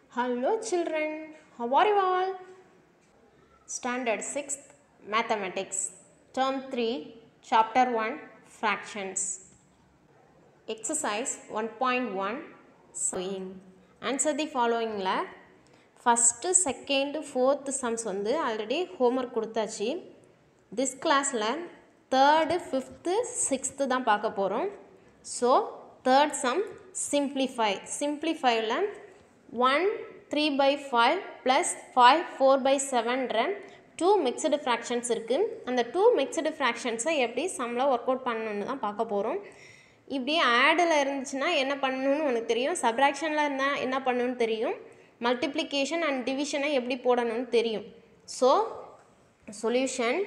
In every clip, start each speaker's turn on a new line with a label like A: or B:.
A: Hello children, how are you all? Standard 6th Mathematics, Term 3, Chapter 1, Fractions. Exercise 1.1, Sewing. Answer the following ல first second fourth sums வந்து already homework கொடுத்தாச்சு this கிளாஸில் third fifth sixth தான் பார்க்க போகிறோம் so third sum simplify சிம்ப்ளிஃபைவில் one three by five plus five four by செவன்ற two mixed fractions இருக்குது அந்த டூ மிக்சடு ஃப்ராக்ஷன்ஸை எப்படி சம்மில் ஒர்க் அவுட் பண்ணணுன்னு தான் பார்க்க போகிறோம் இப்படி ஆடில் இருந்துச்சுன்னா என்ன பண்ணணும்னு உனக்கு தெரியும் சப்ராக்ஷனில் இருந்தால் என்ன பண்ணணும்னு தெரியும் மல்டிப்ளிகேஷன் அண்ட் டிவிஷனை எப்படி போடணும்னு தெரியும் so solution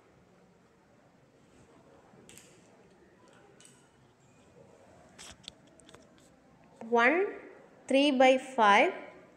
A: one three by five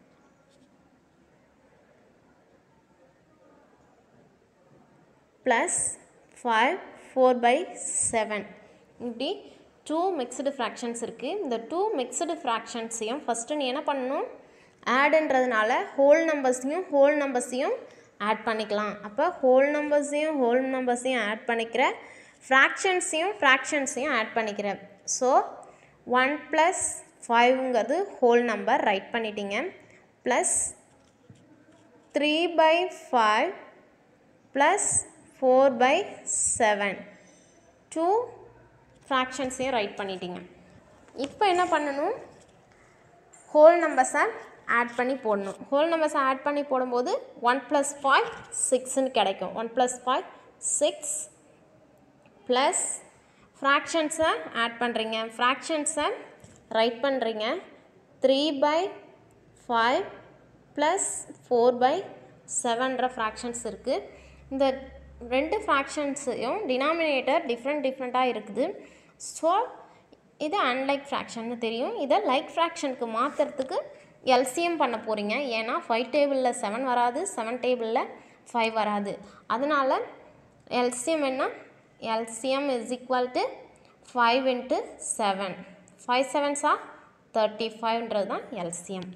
A: plus five four by seven இப்படி டூ மிக்சடு ஃப்ராக்ஷன்ஸ் இருக்குது இந்த டூ மிக்சடு ஃப்ராக்ஷன்ஸையும் ஃபஸ்ட்டு நீ என்ன பண்ணணும் ஆடுன்றதுனால ஹோல் நம்பர்ஸையும் ஹோல் நம்பர்ஸையும் ஆட் பண்ணிக்கலாம் அப்போ ஹோல் நம்பர்ஸையும் ஹோல் நம்பர்ஸையும் ஆட் பண்ணிக்கிற ஃப்ராக்ஷன்ஸையும் ஃப்ராக்ஷன்ஸையும் ஆட் பண்ணிக்கிற ஸோ ஒன் ப்ளஸ் ஃபைவ்ங்கிறது ஹோல் நம்பர் ரைட் பண்ணிட்டீங்க plus three by five plus four by seven two ஃப்ராக்ஷன்ஸையும் ரைட் பண்ணிட்டீங்க இப்போ என்ன பண்ணணும் ஹோல் நம்பர்ஸை ஆட் பண்ணி போடணும் ஹோல் நம்பர்ஸை ஆட் பண்ணி போடும்போது ஒன் ப்ளஸ் ஃபைவ் சிக்ஸ்னு கிடைக்கும் one plus five six plus ஃப்ராக்ஷன்ஸை ஆட் பண்ணுறீங்க ஃப்ராக்ஷன்ஸை ரைட் பண்ணுறீங்க three by five plus four by செவன்ற ஃப்ராக்ஷன்ஸ் இருக்குது இந்த ரெண்டு ஃப்ராக்ஷன்ஸையும் டினாமினேட்டர் டிஃப்ரெண்ட் டிஃப்ரெண்ட்டாக இருக்குது ஸோ இது அன்லைக் ஃப்ராக்ஷன்னு தெரியும் இதை லைக் ஃப்ராக்ஷனுக்கு மாற்றுறதுக்கு எல்சிஎம் பண்ண போகிறீங்க ஏன்னா ஃபைவ் டேபிளில் செவன் வராது செவன் டேபிளில் ஃபைவ் வராது அதனால் எல்சிஎம் என்ன LCM is equal to five into seven five செவன்ஸா தேர்ட்டி ஃபைவ்ன்றது தான் எல்சிஎம்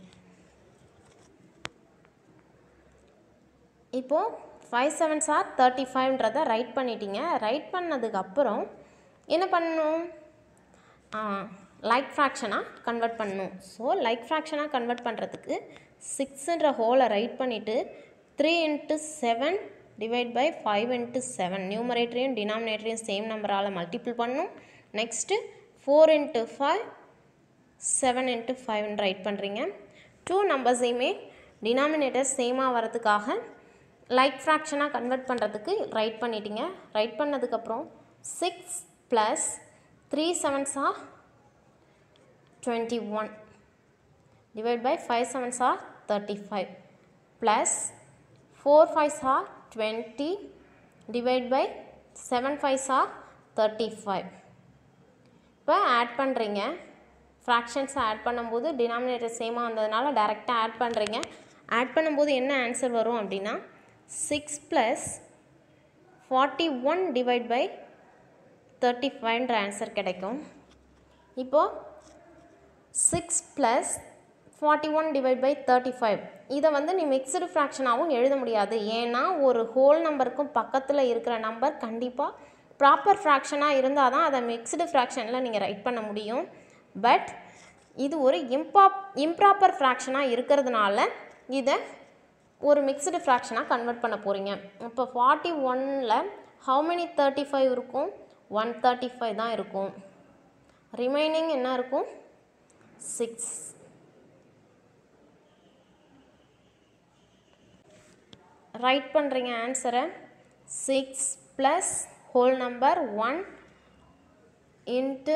A: இப்போது ஃபைவ் செவன்ஸ் ஆர் தேர்ட்டி ஃபைவ்ன்றதை ரைட் பண்ணிட்டீங்க ரைட் பண்ணதுக்கப்புறம் என்ன பண்ணணும் லைக் ஃப்ராக்ஷனாக கன்வெர்ட் பண்ணணும் ஸோ லைக் ஃப்ராக்ஷனாக கன்வெர்ட் பண்ணுறதுக்கு சிக்ஸுன்ற ஹோலை ரைட் பண்ணிவிட்டு three into seven divide by five into seven நியூமரேட்டரையும் டினாமினேட்டரையும் சேம் நம்பரால் மல்டிபிள் பண்ணும் next four into five seven into ஃபைவ்னு ரைட் பண்ணுறீங்க டூ நம்பர்ஸையுமே டினாமினேட்டர் சேமாக வரதுக்காக லைக் ஃப்ராக்ஷனாக கன்வெர்ட் பண்ணுறதுக்கு ரைட் பண்ணிட்டீங்க ரைட் பண்ணதுக்கப்புறம் சிக்ஸ் ப்ளஸ் த்ரீ செவன்ஸா twenty one divide by five செவன்ஸா தேர்ட்டி ஃபைவ் ப்ளஸ் ஃபோர் ஃபைவ்ஸா டுவெண்ட்டி டிவைட் பை செவன் ஃபைவ்ஸா தேர்ட்டி ஃபைவ் இப்போ ஆட் பண்ணுறீங்க ஃப்ராக்ஷன்ஸை ஆட் பண்ணும்போது டினாமினேட்டர் சேமாக வந்ததுனால டேரெக்டாக ஆட் பண்ணுறீங்க ஆட் பண்ணும்போது என்ன ஆன்சர் வரும் அப்படின்னா six plus forty one divide by thirty ஃபைவ்ன்ற ஆன்சர் கிடைக்கும் இப்போது six plus forty one divide by thirty five இதை வந்து நீ மிக்சடு ஃப்ராக்ஷனாகவும் எழுத முடியாது ஏன்னா ஒரு ஹோல் நம்பருக்கும் பக்கத்தில் இருக்கிற நம்பர் கண்டிப்பாக ப்ராப்பர் ஃப்ராக்ஷனாக இருந்தால் தான் அதை மிக்சடு ஃப்ராக்ஷனில் நீங்கள் ரைட் பண்ண முடியும் பட் இது ஒரு இம்பாப் இம்ப்ராப்பர் ஃப்ராக்ஷனாக இருக்கிறதுனால இதை ஒரு மிக்சடு ஃப்ராக்ஷனாக கன்வெர்ட் பண்ண போகிறீங்க இப்போ ஃபார்ட்டி ஒனில் ஹவு மெனி தேர்ட்டி ஃபைவ் இருக்கும் ஒன் தேர்ட்டி ஃபைவ் தான் இருக்கும் ரிமைனிங் என்ன இருக்கும் சிக்ஸ் ரைட் பண்ணுறீங்க ஆன்சரை six plus whole number one into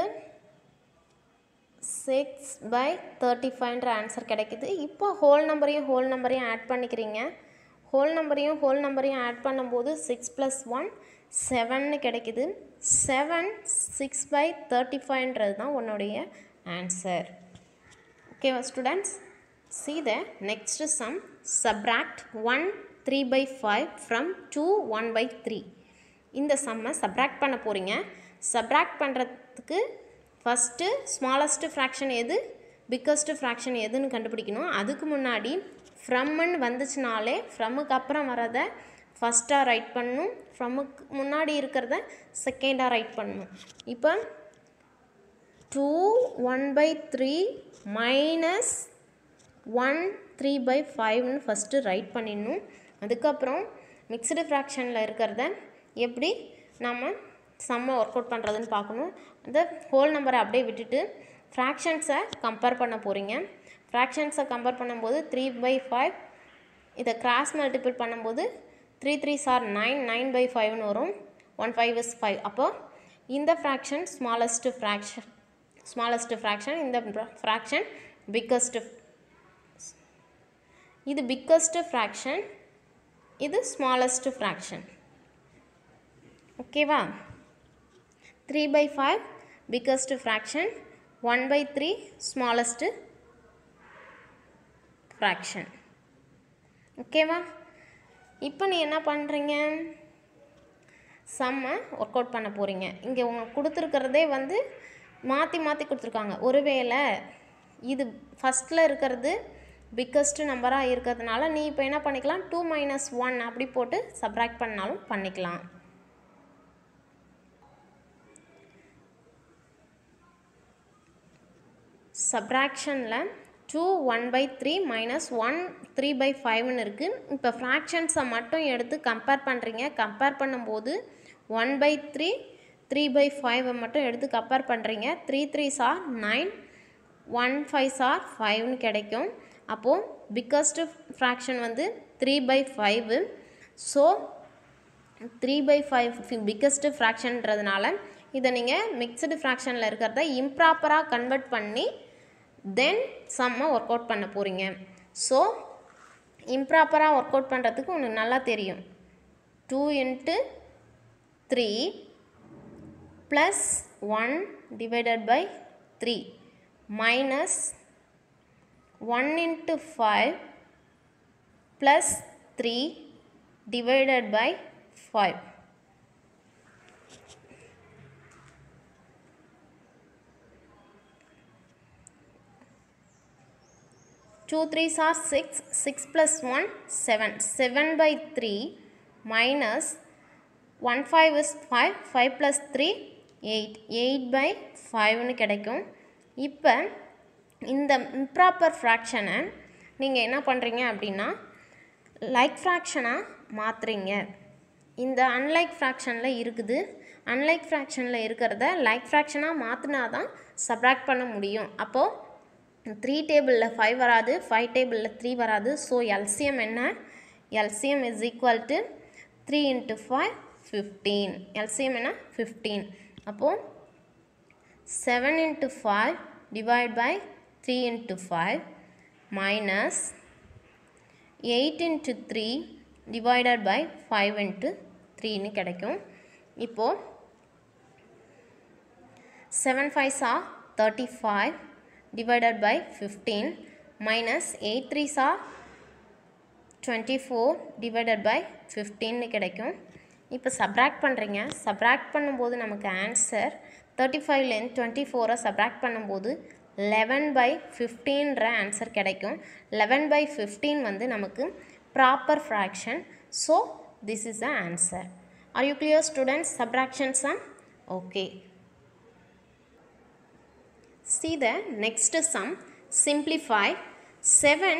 A: six by thirty ஃபைவ்ன்ற ஆன்சர் கிடைக்குது இப்போ ஹோல் நம்பரையும் ஹோல் நம்பரையும் ஆட் பண்ணிக்கிறீங்க ஹோல் நம்பரையும் ஹோல் நம்பரையும் ஆட் பண்ணும்போது சிக்ஸ் ப்ளஸ் ஒன் செவன்னு கிடைக்குது செவன் சிக்ஸ் பை தேர்ட்டி ஃபைவ்ன்றது தான் உன்னுடைய ஆன்சர் ஓகேவா students see the next sum subtract one three by five from two one by three இந்த சம்மை சப்ராக்ட் பண்ண போகிறீங்க சப்ராக்ட் பண்ணுறதுக்கு ஃபஸ்ட்டு ஸ்மாலஸ்ட்டு ஃப்ராக்ஷன் எது பிக்கஸ்ட் ஃப்ராக்ஷன் எதுன்னு கண்டுபிடிக்கணும் அதுக்கு முன்னாடி ஃப்ரம்முன்னு வந்துச்சுனாலே ஃப்ரம்முக்கு அப்புறம் வரதை ஃபஸ்ட்டாக ரைட் பண்ணணும் ஃப்ரம்முக்கு முன்னாடி இருக்கிறத செகண்டாக ரைட் பண்ணணும் இப்போ two one by three minus one three by ஃபைவ்னு ஃபஸ்ட்டு ரைட் பண்ணிடணும் அதுக்கப்புறம் மிக்சடு ஃப்ராக்ஷனில் இருக்கிறத எப்படி நம்ம செம்ம ஒர்க் அவுட் பண்ணுறதுன்னு பார்க்கணும் அந்த ஹோல் நம்பரை அப்படியே விட்டுட்டு ஃப்ராக்ஷன்ஸை கம்பேர் பண்ண போகிறீங்க ஃப்ராக்ஷன்ஸை கம்பேர் பண்ணும்போது த்ரீ பை ஃபைவ் இதை கிராஸ் மல்டிபிள் பண்ணும்போது three three are nine nine by ஃபைவ்னு வரும் ஒன் ஃபைவ் இஸ் ஃபைவ் அப்போ இந்த fraction smallest fraction smallest fraction இந்த ஃப்ராக்ஷன் பிக்கஸ்ட் இது பிக்கஸ்ட் ஃப்ராக்ஷன் இது ஸ்மாலஸ்ட் ஃப்ராக்ஷன் ஓகேவா three by five biggest fraction one by three smallest fraction ஓகேவா இப்போ நீ என்ன பண்ணுறீங்க செம்ம ஒர்க் அவுட் பண்ண போகிறீங்க இங்கே உங்களுக்கு கொடுத்துருக்கிறதே வந்து மாற்றி மாற்றி கொடுத்துருக்காங்க ஒருவேளை இது ஃபஸ்ட்டில் இருக்கிறது பிக்கஸ்ட்டு நம்பராக இருக்கிறதுனால நீ இப்போ என்ன பண்ணிக்கலாம் டூ மைனஸ் ஒன் அப்படி போட்டு சப்ராக்ட் பண்ணாலும் பண்ணிக்கலாம் சப்ராக்ஷனில் two one by three minus one three by ஃபைவ்னு இருக்குது இப்போ ஃப்ராக்ஷன்ஸை மட்டும் எடுத்து கம்பேர் பண்ணுறீங்க கம்பேர் பண்ணும்போது one by three three by ஃபைவை மட்டும் எடுத்து கம்பேர் பண்ணுறீங்க three three are nine one five are ஃபைவ்னு கிடைக்கும் அப்போது பிக்கஸ்ட்டு ஃப்ராக்ஷன் வந்து three by five so three by five biggest ஃப்ராக்ஷன்றதுனால இதை நீங்கள் மிக்சடு ஃப்ராக்ஷனில் இருக்கிறத இம்ப்ராப்பராக கன்வெர்ட் பண்ணி தென் செம்ம ஒர்க் அவுட் பண்ண போகிறீங்க ஸோ இம்ப்ராப்பராக ஒர்க் அவுட் பண்ணுறதுக்கு உனக்கு நல்லா தெரியும் two into three plus one divided by three minus one into five plus three divided by 5. Two threes are six. Six plus one seven. Seven by three minus one five is five. Five plus three eight. Eight by fiveனு கிடைக்கும் இப்போ இந்த improper ஃப்ராக்ஷனை நீங்கள் என்ன பண்ணுறீங்க அப்படின்னா like ஃப்ராக்ஷனாக மாற்றுறீங்க இந்த unlike ஃப்ராக்ஷனில் இருக்குது அன்லைக் ஃப்ராக்ஷனில் இருக்கிறத லைக் ஃப்ராக்ஷனாக மாற்றினா தான் சப்ராக்ட் பண்ண முடியும் அப்போது த்ரீ டேபிளில் ஃபைவ் வராது ஃபைவ் டேபிளில் த்ரீ வராது ஸோ எல்சிஎம் என்ன LCM is equal to three into five fifteen LCM என்ன ஃபிஃப்டீன் அப்போது seven into five divide by three into five minus eight into three divided by five into த்ரீன்னு கிடைக்கும் இப்போது seven five are thirty five divided by fifteen minus eight three are twenty four divided by ஃபிஃப்டீன்னு கிடைக்கும் இப்போ subtract பண்ணுறீங்க subtract பண்ணும்போது நமக்கு answer thirty ஃபைவ்லேருந்து டுவெண்ட்டி ஃபோரை சப்ராக்ட் பண்ணும்போது லெவன் பை ஃபிஃப்டீன்ற ஆன்சர் கிடைக்கும் லெவன் பை ஃபிஃப்டீன் வந்து நமக்கு proper fraction so this is the answer are you clear students subtraction sum okay see the next sum simplify 7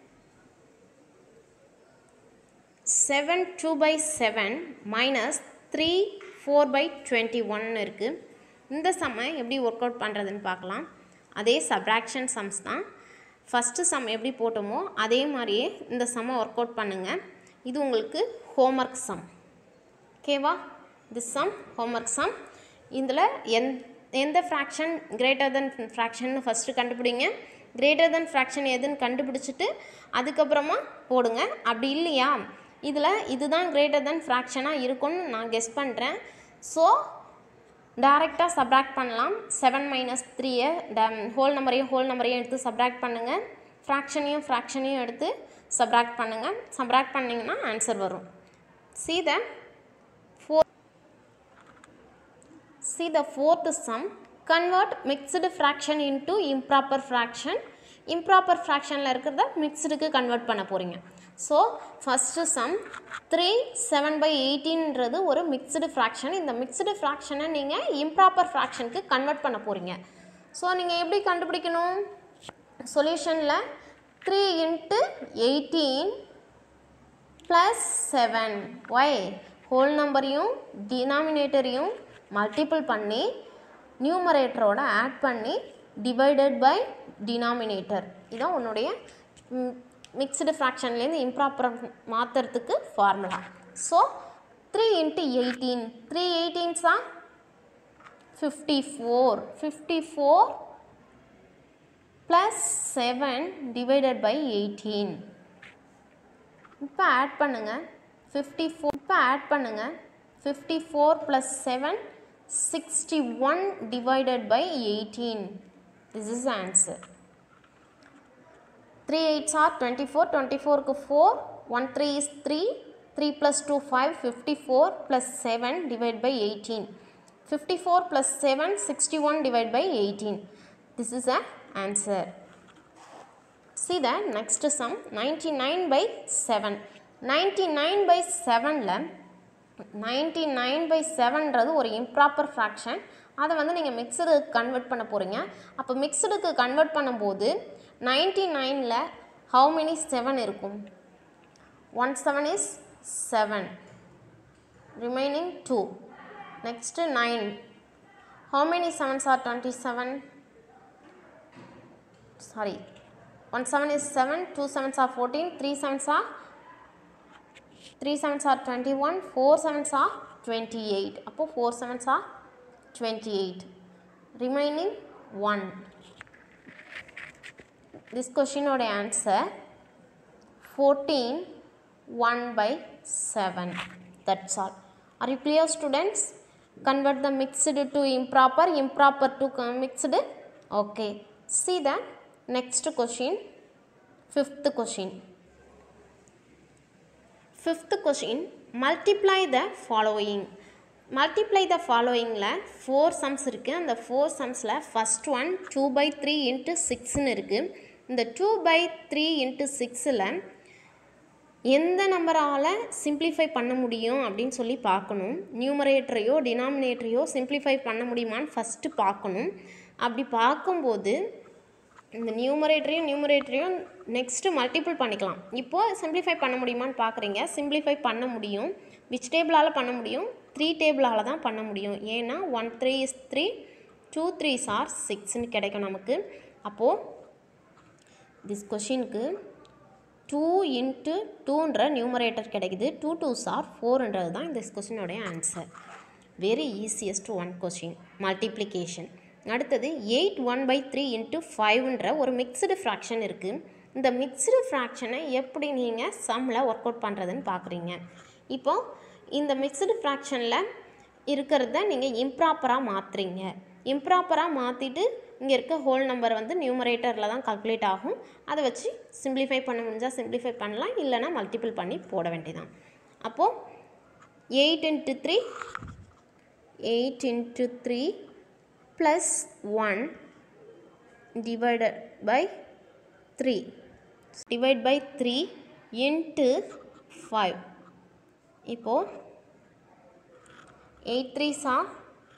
A: 7 2 by 7 minus 3 4 by 21 இருக்கு இந்த சம்மை எப்படி ஒர்க் அவுட் பண்ணுறதுன்னு பார்க்கலாம் அதே சப்ராக்ஷன் சம்ஸ் தான் ஃபஸ்ட்டு சம் எப்படி போட்டோமோ அதே மாதிரியே இந்த சம்மை ஒர்க் அவுட் பண்ணுங்கள் இது உங்களுக்கு ஹோம்ஒர்க் சம் ஓகேவா திஸ் சம் ஹோம்ஒர்க் சம் இதில் எந் எந்த fraction greater than fraction first கண்டுபிடிங்க கிரேட்டர் தென் ஃப்ராக்ஷன் எதுன்னு கண்டுபிடிச்சிட்டு அதுக்கப்புறமா போடுங்க அப்படி இல்லையா இதில் இதுதான் கிரேட்டர் தென் ஃப்ராக்ஷனாக இருக்கும்னு நான் கெஸ் பண்ணுறேன் ஸோ டைரெக்டாக சப்ராக்ட் பண்ணலாம் செவன் மைனஸ் த்ரீயை ட ஹோல் நம்பரையும் ஹோல் நம்பரையும் எடுத்து சப்ராக்ட் பண்ணுங்கள் ஃப்ராக்ஷனையும் ஃப்ராக்ஷனையும் எடுத்து சப்ராக்ட் பண்ணுங்கள் சப்ராக்ட் பண்ணிங்கன்னா ஆன்சர் வரும் see the four see the fourth sum convert mixed fraction into improper fraction improper ஃப்ராக்ஷனில் இருக்கிறத மிக்ஸ்டுக்கு கன்வெர்ட் பண்ண போகிறீங்க so first sum three seven by எயிட்டீன்றது ஒரு மிக்ஸ்டு ஃப்ராக்ஷன் இந்த மிக்ஸ்டு ஃப்ராக்ஷனை நீங்கள் இம்ப்ராப்பர் ஃப்ராக்ஷனுக்கு கன்வெர்ட் பண்ண போகிறீங்க ஸோ நீங்கள் எப்படி கண்டுபிடிக்கணும் சொல்யூஷனில் three into eighteen plus seven why whole நம்பரையும் டினாமினேட்டரையும் மல்டிபிள் பண்ணி நியூமரேட்டரோட ஆட் பண்ணி டிவைடட் பை டினாமினேட்டர் இதான் உன்னுடைய மிக்ஸ்டு ஃப்ராக்ஷன்லேருந்து இம்ப்ராப்பர் மாற்றுறதுக்கு formula so three into eighteen three எயிட்டீன்ஸா fifty four fifty four plus seven divided by eighteen இப்போ ஆட் பண்ணுங்கள் ஃபிஃப்டி ஃபோர் இப்போ ஆட் பண்ணுங்கள் fifty four plus seven sixty one divided by eighteen this is answer three eights are twenty four twenty ஃபோருக்கு four one three is three three plus two five fifty four plus seven divide by eighteen fifty four plus seven sixty one divide by eighteen this is a answer see the next sum 99 by 7 99 by 7ல 99 by 7ன்றது ஒரு improper fraction அதை வந்து நீங்கள் மிக்சடுக்கு convert பண்ண போகிறீங்க அப்போ மிக்சடுக்கு கன்வெர்ட் பண்ணும்போது 99ல ஹவு மெனி செவன் இருக்கும் one seven is seven remaining two next nine how many sevens are twenty seven sorry 1 7 is 7, 2 7s are 14, 3 7s are 3 7s are 21, 4 7s are 28. அப்போ 4 7s are 28. Remaining 1. This question ஓட answer 14 1 by 7. That's all. Are you clear students? Convert the mixed to improper, improper to mixed. Okay. See the next question fifth question fifth question multiply the following multiply the followingல four sums இருக்குது அந்த four சம்ஸில் first one two by three into சிக்ஸ்னு இருக்குது இந்த two by three into சிக்ஸில் எந்த நம்பரால் simplify பண்ண முடியும் அப்படின்னு சொல்லி பார்க்கணும் நியூமரேட்டரையோ டினாமினேட்டரையோ சிம்ப்ளிஃபை பண்ண முடியுமான்னு ஃபஸ்ட்டு பார்க்கணும் அப்படி பார்க்கும்போது இந்த நியூமரேட்டரையும் நியூமரேட்டரையும் நெக்ஸ்ட்டு மல்டிபிள் பண்ணிக்கலாம் இப்போது சிம்பிளிஃபை பண்ண முடியுமான்னு பார்க்குறீங்க சிம்பிளிஃபை பண்ண முடியும் விச் டேபிளால் பண்ண முடியும் த்ரீ டேபிளால் தான் பண்ண முடியும் ஏன்னா one three is three two three are சிக்ஸ்னு கிடைக்கும் நமக்கு அப்போது திஸ் கொஷினுக்கு டூ இன்ட்டு டூன்ற நியூமரேட்டர் கிடைக்குது டூ டூ சார் ஃபோர்ன்றது தான் இந்த கொஷினோடைய answer very easiest one question multiplication அடுத்தது eight one by three into ஃபைவ்ன்ற ஒரு மிக்சடு ஃப்ராக்ஷன் இருக்குது இந்த மிக்சடு ஃப்ராக்ஷனை எப்படி நீங்கள் சம்மில் ஒர்க் அவுட் பண்ணுறதுன்னு பார்க்குறீங்க இப்போது இந்த மிக்சடு ஃப்ராக்ஷனில் இருக்கிறத நீங்கள் இம்ப்ராப்பராக மாற்றுறீங்க இம்ப்ராப்பராக மாற்றிட்டு இங்கே இருக்க ஹோல் நம்பர் வந்து நியூமரேட்டரில் தான் கால்குலேட் ஆகும் அதை வச்சு சிம்பிளிஃபை பண்ண முடிஞ்சால் சிம்பிளிஃபை பண்ணலாம் இல்லைனா மல்டிபிள் பண்ணி போட வேண்டியதான் அப்போது eight into three eight into three plus 1 divided by 3 divide by 3 into 5 இப்போ 8 3s are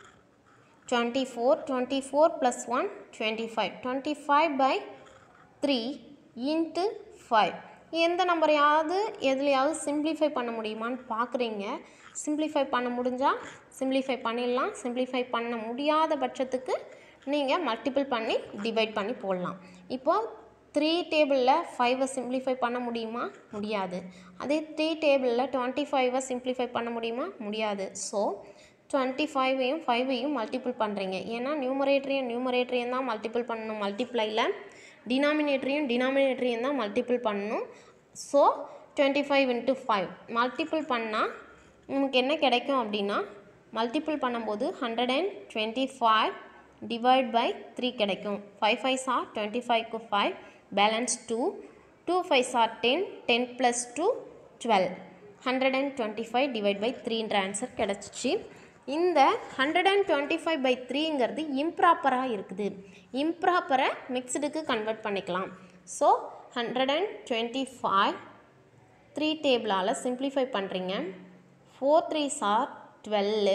A: 24 24 plus 1 25 25 by 3 into 5 எந்த நம்பரையாவது எதுலையாவது சிம்பிளிஃபை பண்ண முடியுமான்னு பார்க்குறீங்க சிம்பிளிஃபை பண்ண முடிஞ்சால் சிம்பிளிஃபை பண்ணிடலாம் சிம்பிளிஃபை பண்ண முடியாத பட்சத்துக்கு நீங்கள் மல்டிபிள் பண்ணி டிவைட் பண்ணி போடலாம் இப்போது த்ரீ டேபிளில் ஃபைவை சிம்பிளிஃபை பண்ண முடியுமா முடியாது அதே த்ரீ டேபிளில் டுவெண்ட்டி ஃபைவை சிம்பிளிஃபை பண்ண முடியுமா முடியாது ஸோ டுவெண்ட்டி ஃபைவையும் ஃபைவையும் மல்டிபிள் பண்ணுறீங்க ஏன்னா நியூமரேட்டரையும் நியூமரேட்டரையும் தான் மல்டிபிள் பண்ணணும் மல்டிப்ளையில் டினாமினேட்டரையும் டினாமினேட்டரையும் தான் மல்டிபிள் பண்ணணும் so twenty five into five multiple பண்ணால் நமக்கு என்ன கிடைக்கும் அப்படின்னா மல்டிபிள் பண்ணும்போது hundred and twenty five divide by three கிடைக்கும் ஃபைவ் ஃபைவ் சார் டுவெண்ட்டி ஃபைவ்க்கு five balance two two five sir ten ten plus two twelve hundred and twenty five divide by த்ரீன்ற answer கிடச்சிச்சு இந்த hundred and twenty five by த்ரீங்கிறது இம்ப்ராப்பராக இருக்குது இம்ப்ராப்பரை மிக்சடுக்கு கன்வெர்ட் பண்ணிக்கலாம் so hundred and twenty five three டேபிளால் simplify பண்ணுறீங்க four three are twelve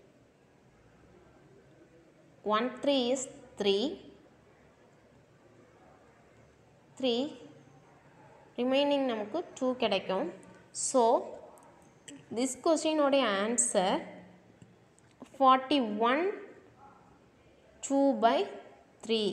A: one three is three three remaining நமக்கு டூ கிடைக்கும் ஸோ திஸ் கொஷினோடைய answer forty one two by three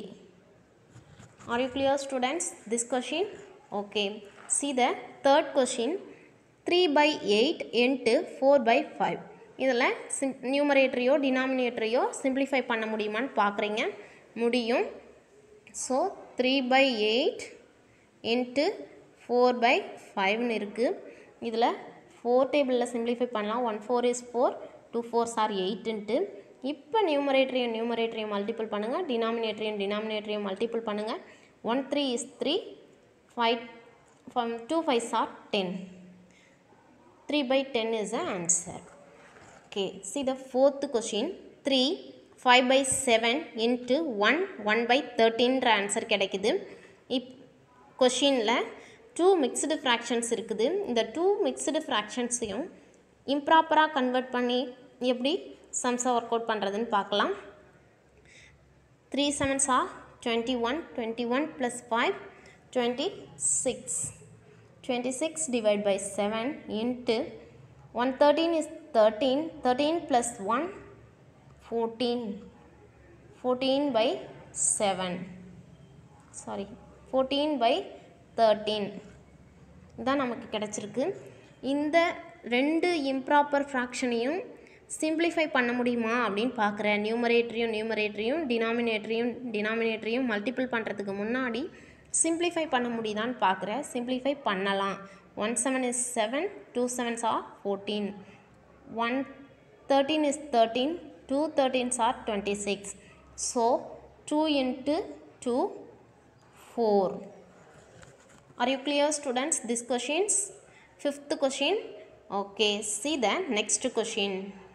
A: Are you clear students? This question? Okay. See the third question. 3 by 8 into 4 by 5. இதில் sim நியூமரேட்டரையோ டினாமினேட்டரையோ simplify பண்ண முடியுமான்னு பார்க்குறீங்க முடியும் so three by eight into four by ஃபைவ்னு இருக்குது இதில் four டேபிளில் சிம்பிளிஃபை பண்ணலாம் one four is four two fours are எயிட்டுன்ட்டு இப்போ நியூமரேட்டரையும் நியூமரேட்டரையும் மல்டிபிள் பண்ணுங்கள் டினாமினேட்டரையும் டினாமினேட்டரையும் மல்டிபிள் பண்ணுங்கள் one three is three five two fives are ten three by ten is a answer okay see the fourth question three five by seven into one one by தேர்ட்டின்ற answer கிடைக்குது இப் கொஷினில் two mixed fractions இருக்குது இந்த two mixed ஃப்ராக்ஷன்ஸையும் இம்ப்ராப்பராக convert பண்ணி எப்படி சம்ஸை ஒர்க் அவுட் பண்ணுறதுன்னு பார்க்கலாம் three sevens are twenty one twenty one plus five twenty six twenty six divide by seven into one thirteen is thirteen thirteen plus one fourteen fourteen by seven sorry fourteen by thirteen தான் நமக்கு கிடச்சிருக்கு இந்த ரெண்டு improper ஃப்ராக்ஷனையும் simplify பண்ண முடியுமா அப்படின்னு பார்க்குறேன் நியூமரேட்டரையும் நியூமரேட்டரையும் டினாமினேட்டரையும் டினாமினேட்டரையும் மல்டிபிள் பண்ணுறதுக்கு முன்னாடி சிம்பிளிஃபை பண்ண முடியுதான்னு பார்க்குறேன் சிம்பிளிஃபை பண்ணலாம் one seven is seven two sevens are fourteen one thirteen is thirteen two thirteens are twenty six so two into two four Are you clear students this questions? Fifth question. Okay, see the next question.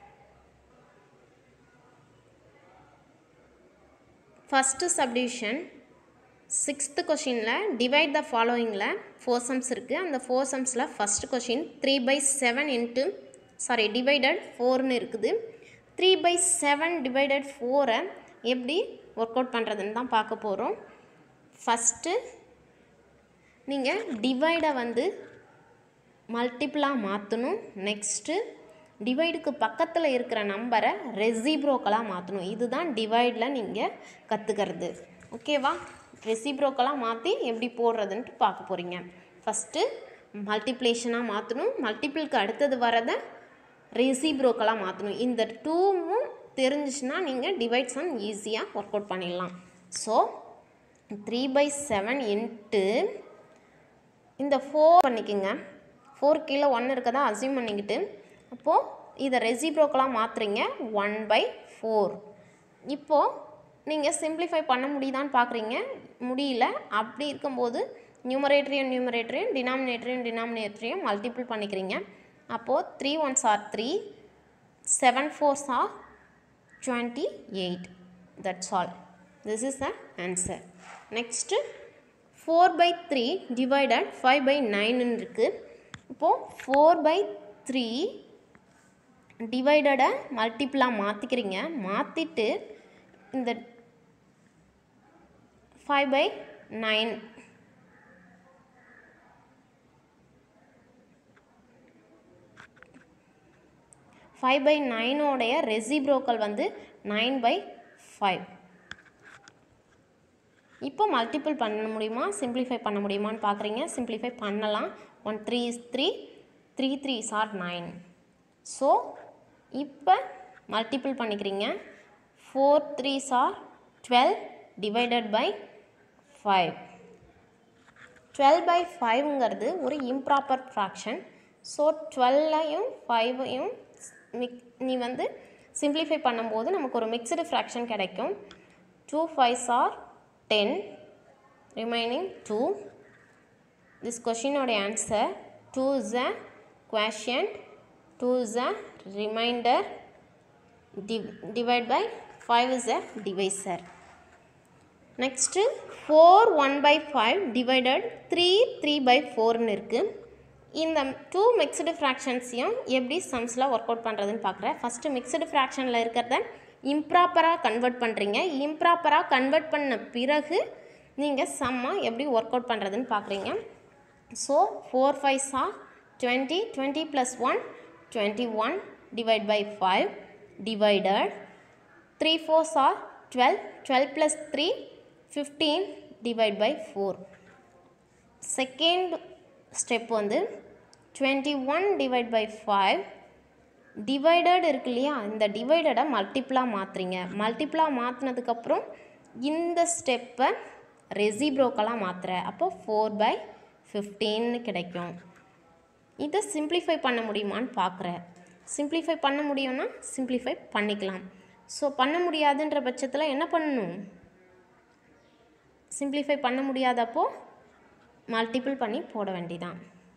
A: First subdivision. Sixth கொஷினில் divide the ஃபாலோயிங்கில் four sums இருக்குது அந்த four சம்ஸில் first question three by seven into sorry divided ஃபோர்னு இருக்குது three by seven divided ஃபோரை எப்படி work out பண்ணுறதுன்னு தான் பார்க்க போகிறோம் ஃபஸ்ட்டு நீங்கள் டிவைடை வந்து மல்டிப்புளாக மாற்றணும் நெக்ஸ்ட்டு டிவைடுக்கு பக்கத்தில் இருக்கிற நம்பரை ரெசிப்ரோக்கலாக மாற்றணும் இதுதான் டிவைடில் நீங்கள் கற்றுக்கிறது ஓகேவா ரெசிப்ரோக்கலாக மாற்றி எப்படி போடுறதுன்ட்டு பார்க்க போகிறீங்க ஃபஸ்ட்டு மல்டிப்ளேஷனாக மாற்றணும் மல்டிபிளுக்கு அடுத்தது வரதை ரெசிப்ரோக்கலாக மாற்றணும் இந்த டூவும் தெரிஞ்சிச்சுன்னா நீங்கள் டிவைட் சம் ஈஸியாக ஒர்க் அவுட் பண்ணிடலாம் so three by seven into இந்த ஃபோர் பண்ணிக்கோங்க ஃபோர் கீழே ஒன்று இருக்கதா அசியூம் பண்ணிக்கிட்டு அப்போது இதை ரெசிப்ரோக்கலாக மாற்றுறீங்க ஒன் பை ஃபோர் இப்போது நீங்கள் சிம்பிளிஃபை பண்ண முடியுதான்னு பார்க்குறீங்க முடியல அப்படி இருக்கும்போது நியூமரேட்டரையும் நியூமரேட்டரையும் டினாமினேட்டரையும் டினாமினேட்டரையும் மல்டிபிள் பண்ணிக்கிறீங்க அப்போது three ones are three seven fours are twenty eight that's all this is the answer next four by three divided five by நைன்னு இருக்குது இப்போது ஃபோர் பை த்ரீ டிவைடடை மல்டிப்புளாக மாற்றிக்கிறீங்க மாற்றிட்டு இந்த five by nine five by நைனோடைய ரெசிப்ரோக்கல் வந்து நைன் பை ஃபைவ் இப்போ மல்டிபிள் பண்ண முடியுமா சிம்பிளிஃபை பண்ண முடியுமான்னு பார்க்குறீங்க சிம்பிளிஃபை பண்ணலாம் one three is three three three are nine so இப்போ மல்டிபிள் பண்ணிக்கிறீங்க four three are twelve divided by five twelve by ஃபைவ்ங்கிறது ஒரு இம்ப்ராப்பர் ஃப்ராக்ஷன் ஸோ டுவெல்லையும் ஃபைவையும் நீ வந்து சிம்பிளிஃபை பண்ணும்போது நமக்கு ஒரு மிக்சடு ஃப்ராக்ஷன் கிடைக்கும் two fives are ten remaining two this கொஷினோட answer two is a quotient two is a remainder div divide by 5 is a divisor next four one by five divided three three by ஃபோர்னு இருக்குது இந்த two mixed ஃப்ராக்ஷன்ஸையும் எப்படி சம்ஸில் work out பண்ணுறதுன்னு பார்க்குறேன் first mixed ஃப்ராக்ஷனில் இருக்கிறத இம்ப்ராப்பராக convert பண்ணுறீங்க இம்ப்ராப்பராக convert பண்ண பிறகு நீங்கள் சம்மாக எப்படி ஒர்க் அவுட் பண்ணுறதுன்னு பார்க்குறீங்க so four five are twenty twenty plus one twenty one divide by five divided three four are twelve twelve plus three fifteen divide by four second step வந்து twenty one divide by five divided இருக்கு இல்லையா இந்த டிவைடடை மல்டிப்ளாக மாற்றுறீங்க மல்டிப்ளாக மாற்றினதுக்கப்புறம் இந்த ஸ்டெப்பை ரெசிப்ரோக்கெல்லாம் மாற்றுற அப்போ four by ஃபிஃப்டீன்னு கிடைக்கும் இதை சிம்ப்ளிஃபை பண்ண முடியுமான்னு பார்க்குறேன் சிம்ப்ளிஃபை பண்ண முடியும்னா சிம்ப்ளிஃபை பண்ணிக்கலாம் ஸோ பண்ண முடியாதுன்ற பட்சத்தில் என்ன பண்ணணும் சிம்ப்ளிஃபை பண்ண முடியாதப்போ மல்டிபிள் பண்ணி போட வேண்டியதான்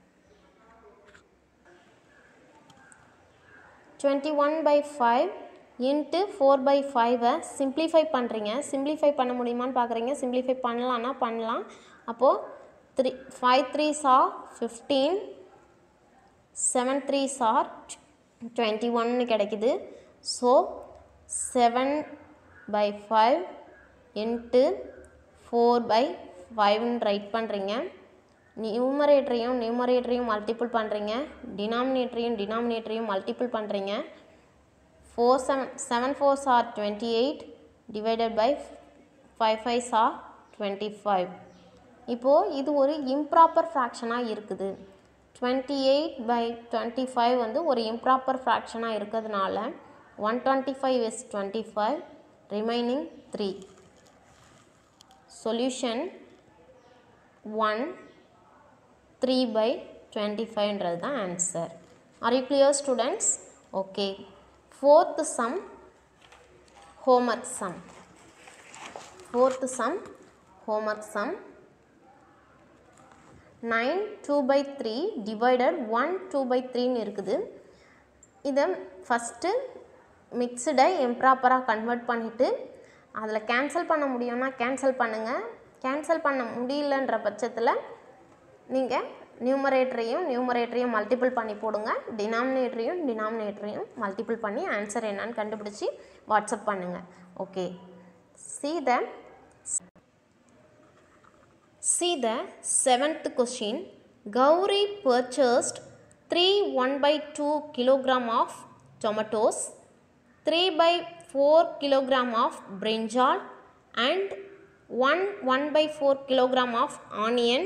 A: twenty one by five into four by ஃபைவை சிம்ப்ளிஃபை பண்ணுறீங்க சிம்ப்ளிஃபை பண்ண முடியுமான்னு பார்க்குறீங்க சிம்ப்ளிஃபை பண்ணலான்னா பண்ணலாம் அப்போது three five three sir fifteen seven three are twenty ஒன்னு கிடைக்குது so seven by five into four by ஃபைவ்னு ரைட் பண்ணுறீங்க நியூமரேட்டரையும் நியூமரேட்டரையும் மல்டிபிள் பண்ணுறீங்க டினாமினேட்டரையும் டினாமினேட்டரையும் மல்டிபிள் பண்ணுறீங்க four seven seven four are twenty eight divided by five five are twenty five இப்போது இது ஒரு இம்ப்ராப்பர் ஃப்ராக்ஷனாக இருக்குது twenty eight by twenty five வந்து ஒரு இம்ப்ராப்பர் ஃப்ராக்ஷனாக இருக்கிறதுனால one twenty five is twenty five remaining three solution one three by twenty ஃபைவ்ன்றது தான் answer are you clear students okay fourth sum homework sum fourth sum homework sum nine two by three divided one two by த்ரீன்னு இருக்குது இதை first மிக்சடை இம்ப்ராப்பராக convert பண்ணிவிட்டு அதில் cancel பண்ண முடியும்னா cancel பண்ணுங்கள் கேன்சல் பண்ண முடியலன்ற பட்சத்தில் நீங்கள் நியூமரேட்டரையும் நியூமரேட்டரையும் மல்டிபிள் பண்ணி போடுங்க டினாமினேட்டரையும் டினாமினேட்டரையும் மல்டிபிள் பண்ணி ஆன்சர் என்னன்னு கண்டுபிடிச்சி வாட்ஸ்அப் பண்ணுங்கள் okay see the See the seventh question. Gauri purchased 3 1 by 2 kilogram of tomatoes, 3 by 4 kilogram of brinjal and 1 1 by 4 kilogram of onion.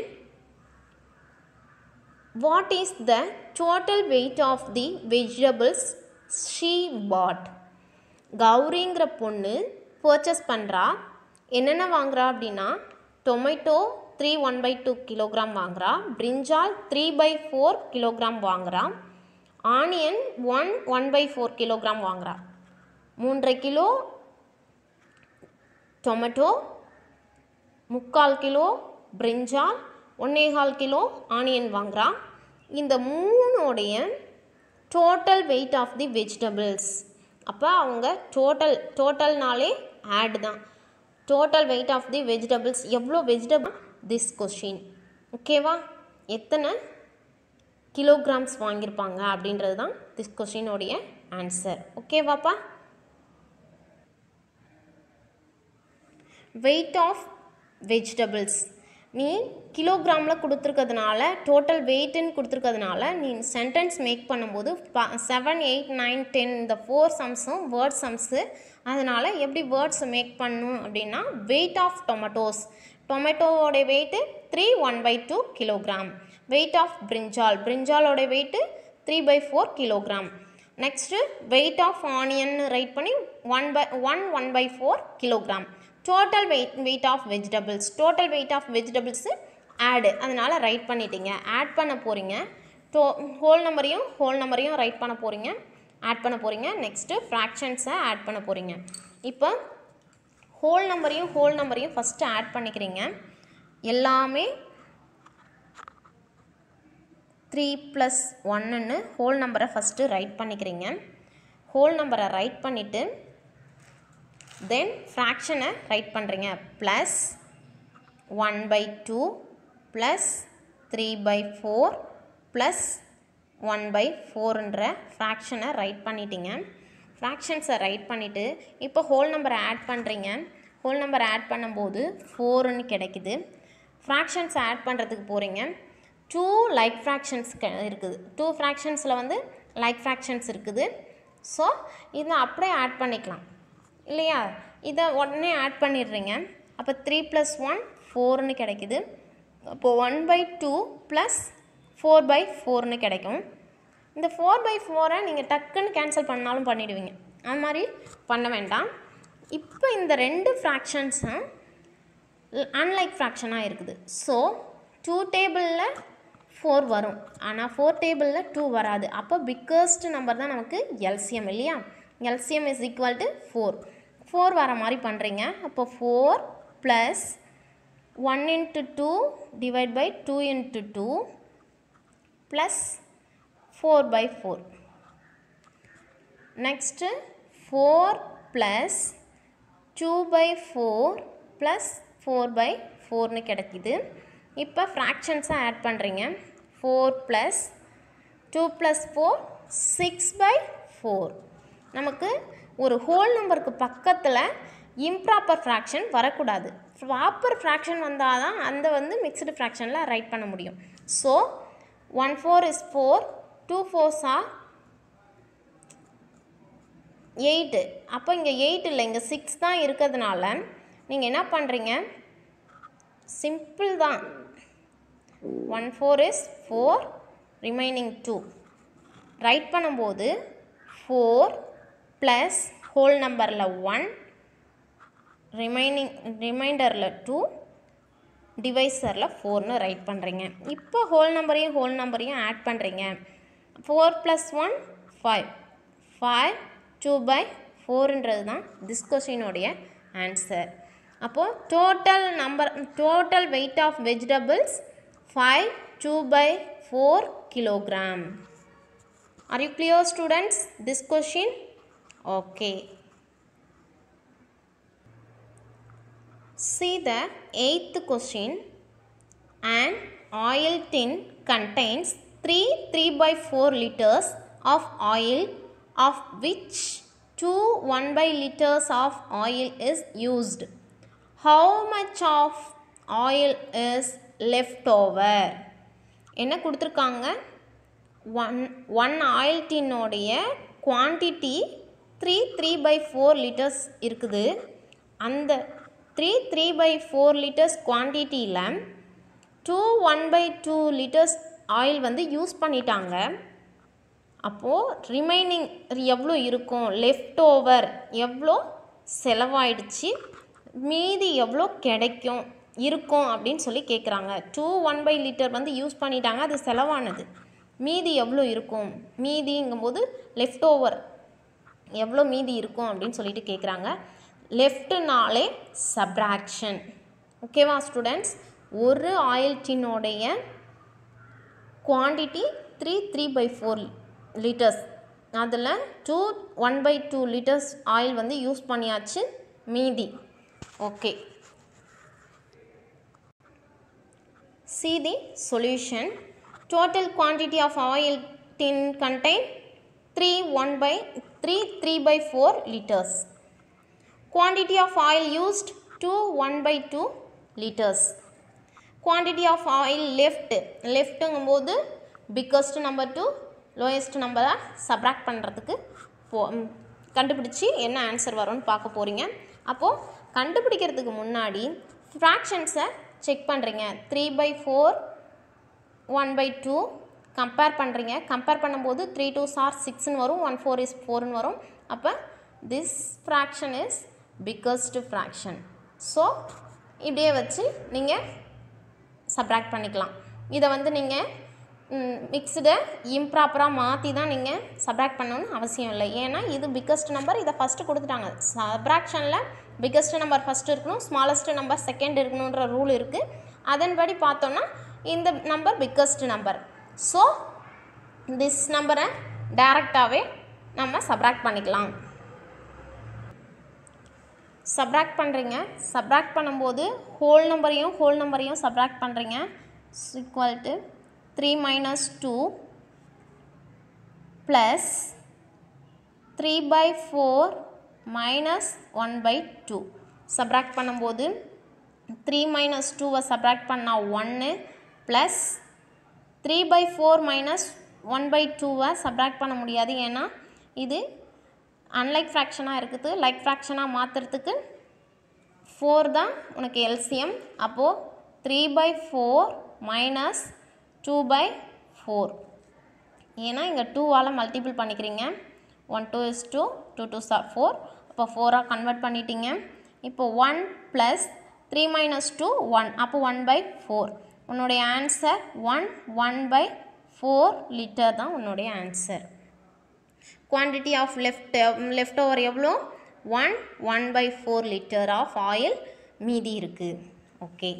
A: What is the total weight of the vegetables she bought? கௌரிங்கிற பொண்ணு purchase பண்ணுறா என்னென்ன வாங்குறா அப்படின்னா tomato three one by two kilogram வாங்குறா brinjal three by four kilogram வாங்குறா onion one one by four kilogram வாங்குறா மூன்றரை கிலோ டொமேட்டோ முக்கால் கிலோ பிரிஞ்சால் ஒன்னேகால் கிலோ ஆனியன் வாங்குறா இந்த மூணோடைய total weight of the vegetables அப்போ அவங்க டோட்டல் டோட்டல்னாலே ஆட் தான் total weight of the vegetables எவ்வளோ வெஜிடபிள் திஸ் கொஷின் ஓகேவா எத்தனை கிலோகிராம்ஸ் வாங்கியிருப்பாங்க அப்படின்றது தான் திஸ் கொஷினோடைய ஆன்சர் ஓகேவாப்பா வெயிட் ஆஃப் வெஜிடபிள்ஸ் நீ கிலோகிராமில் கொடுத்துருக்கிறதுனால டோட்டல் வெயிட்டுன்னு கொடுத்துருக்கிறதுனால நீ சென்டென்ஸ் மேக் பண்ணும்போது செவன் எயிட் நைன் டென் இந்த ஃபோர் சம்ஸும் வேர்ட் சம்ஸு அதனால் எப்படி வேர்ட்ஸ் மேக் பண்ணும் அப்படின்னா வெயிட் ஆஃப் டொமேட்டோஸ் டொமேட்டோவோட weight three one by two kilogram weight of brinjal பிரிஞ்சாலோட weight three by four kilogram next weight of onion write பண்ணி one by one one by four kilogram total weight weight of vegetables total weight of vegetables add அதனால் write பண்ணிட்டீங்க add பண்ண போகிறீங்க டோ whole நம்பரையும் whole நம்பரையும் write பண்ண போகிறீங்க ஆட் பண்ண போகிறீங்க நெக்ஸ்ட்டு ஃப்ராக்ஷன்ஸை ஆட் பண்ண போகிறீங்க இப்போ ஹோல் நம்பரையும் ஹோல் நம்பரையும் ஃபஸ்ட்டு ஆட் பண்ணிக்கிறீங்க எல்லாமே த்ரீ ப்ளஸ் ஒன்னுன்னு ஹோல் நம்பரை ஃபஸ்ட்டு ரைட் பண்ணிக்கிறீங்க ஹோல் நம்பரை ரைட் பண்ணிவிட்டு தென் ஃப்ராக்ஷனை ரைட் பண்ணுறீங்க plus one by two plus three by four plus one by ஃபோர்ன்ற ஃப்ராக்ஷனை ரைட் பண்ணிட்டீங்க ஃப்ராக்ஷன்ஸை ரைட் பண்ணிவிட்டு இப்போ ஹோல் நம்பரை ஆட் பண்ணுறீங்க ஹோல் நம்பர் ஆட் பண்ணும்போது ஃபோருன்னு கிடைக்குது ஃப்ராக்ஷன்ஸ் ஆட் பண்ணுறதுக்கு போகிறீங்க டூ லைக் ஃப்ராக்ஷன்ஸ் இருக்குது டூ ஃப்ராக்ஷன்ஸில் வந்து லைக் ஃப்ராக்ஷன்ஸ் இருக்குது ஸோ இதை அப்படியே ஆட் பண்ணிக்கலாம் இல்லையா இதை உடனே ஆட் பண்ணிடுறீங்க அப்போ த்ரீ ப்ளஸ் ஒன் ஃபோர்னு கிடைக்குது அப்போது one by two plus four by ஃபோர்னு கிடைக்கும் இந்த ஃபோர் பை ஃபோரை நீங்கள் டக்குன்னு கேன்சல் பண்ணாலும் பண்ணிடுவீங்க அது மாதிரி பண்ண வேண்டாம் இப்போ இந்த ரெண்டு ஃப்ராக்ஷன்ஸும் அன்லைக் ஃப்ராக்ஷனாக இருக்குது ஸோ டூ டேபிளில் ஃபோர் வரும் ஆனால் ஃபோர் டேபிளில் டூ வராது அப்போ பிக்கஸ்ட் நம்பர் தான் நமக்கு எல்சிஎம் இல்லையா LCM is equal to four four வர மாதிரி பண்ணுறீங்க அப்போ four plus one into two divide by two into two plus four by four next four plus two by four plus four by ஃபோர்னு கிடைக்குது இப்போ ஃப்ராக்ஷன்ஸை ஆட் பண்ணுறீங்க four plus two plus four six by four நமக்கு ஒரு whole நம்பருக்கு பக்கத்தில் improper fraction வரக்கூடாது ப்ராப்பர் ஃப்ராக்ஷன் வந்தால் தான் அந்த வந்து மிக்ஸ்டு ஃப்ராக்ஷனில் ரைட் பண்ண முடியும் so one four is four two fours are eight அப்போ இங்கே எயிட் இல்லை இங்கே சிக்ஸ் தான் இருக்கிறதுனால நீங்கள் என்ன பண்ணுறீங்க சிம்பிள் தான் one four is four remaining two right பண்ணும்போது ஃபோர் ப்ளஸ் ஹோல் நம்பரில் ஒன் ரிமைனிங் ரிமைண்டரில் டூ டிவைசரில் ஃபோர்னு ரைட் பண்ணுறீங்க இப்போ ஹோல் நம்பரையும் ஹோல் நம்பரையும் ஆட் பண்ணுறீங்க four plus one five five two by ஃபோருன்றது தான் திஸ் கொஷினுடைய ஆன்சர் அப்போது total number total weight of vegetables five two by four kilogram are you clear students this question okay See the eighth question. An oil tin contains 3 3 by 4 liters of oil of which 2 1 by liters of oil is used. How much of oil is left over? என்ன கொடுத்துருக்காங்க one one oil டின்னோடைய quantity three three by four litres இருக்குது அந்த three three by four litres குவான்டிட்டியில் two one by two litres oil வந்து use பண்ணிட்டாங்க அப்போது remaining எவ்வளோ இருக்கும் லெஃப்ட் ஓவர் எவ்வளோ செலவாயிடுச்சு மீதி எவ்வளோ கிடைக்கும் இருக்கும் அப்படின்னு சொல்லி கேட்குறாங்க டூ ஒன் பை லிட்டர் வந்து யூஸ் பண்ணிட்டாங்க அது செலவானது மீதி எவ்வளோ இருக்கும் மீதிங்கும்போது லெஃப்ட் ஓவர் எவ்வளோ மீதி இருக்கும் அப்படின்னு சொல்லிட்டு கேட்குறாங்க லெஃப்ட்னாலே சப்ராக்ஷன் ஓகேவா ஸ்டூடெண்ட்ஸ் ஒரு ஆயில் டின்னோடைய quantity three three by four litres அதில் two one by two litres oil வந்து யூஸ் பண்ணியாச்சு மீதி okay See the solution. Total quantity of oil tin contain 3 1 by 3 3 by 4 liters. Quantity of oil used 2 1 by 2 liters. Quantity of oil left leftங்கும்போது biggest number to lowest நம்பரை subtract பண்ணுறதுக்கு போ ம், கண்டுபிடிச்சி என்ன ஆன்சர் வரும்னு பார்க்க போகிறீங்க அப்போது கண்டுபிடிக்கிறதுக்கு முன்னாடி ஃப்ராக்ஷன்ஸை செக் பண்ணுறீங்க three by four one by two compare பண்ணுறீங்க கம்பேர் பண்ணும்போது த்ரீ டூ சார் சிக்ஸ்னு வரும் ஒன் ஃபோர் இஸ் ஃபோர்னு வரும் அப்போ this fraction is biggest fraction so இப்படியே வச்சு நீங்கள் சப்ராக்ட் பண்ணிக்கலாம் இதை வந்து நீங்கள் மிக்ஸ்டை இம்ப்ராப்பராக மாற்றி தான் நீங்கள் சப்ராக்ட் பண்ணணும்னு அவசியம் இல்லை ஏன்னா இது பிக்கஸ்ட் நம்பர் இதை ஃபஸ்ட்டு கொடுத்துட்டாங்க சப்ராக்ஷனில் பிக்கஸ்ட் நம்பர் ஃபஸ்ட்டு இருக்கணும் ஸ்மாலஸ்ட் நம்பர் செகண்ட் இருக்கணுன்ற ரூல் இருக்குது அதன்படி பார்த்தோன்னா இந்த number biggest number so this நம்பரை டைரெக்டாகவே நம்ம சப்ராக்ட் பண்ணிக்கலாம் சப்ராக்ட் பண்ணுறீங்க சப்ராக்ட் பண்ணும்போது ஹோல் நம்பரையும் ஹோல் நம்பரையும் சப்ராக்ட் பண்ணுறீங்க equal to three minus two plus three by four minus one by two subtract பண்ணும்போது த்ரீ மைனஸ் டூவை சப்ராக்ட் பண்ணால் ஒன்று plus three by four minus one by டூவை சப்ராக்ட் பண்ண முடியாது ஏன்னா இது அன்லைக் ஃப்ராக்ஷனாக இருக்குது லைக் ஃப்ராக்ஷனாக மாற்றுறதுக்கு ஃபோர் தான் உனக்கு எல்சிஎம் அப்போது three by four minus two by four ஏன்னா இங்கே டூவால் மல்டிபிள் பண்ணிக்கிறீங்க one two is two two two are four அப்போ ஃபோராக கன்வெர்ட் பண்ணிட்டீங்க இப்போ one plus three minus two one அப்போ ஒன் பை ஃபோர் உன்னுடைய answer one one by four litre தான் உன்னுடைய answer quantity of left left over எவ்வளோ one one by four litre of oil மீதி இருக்குது okay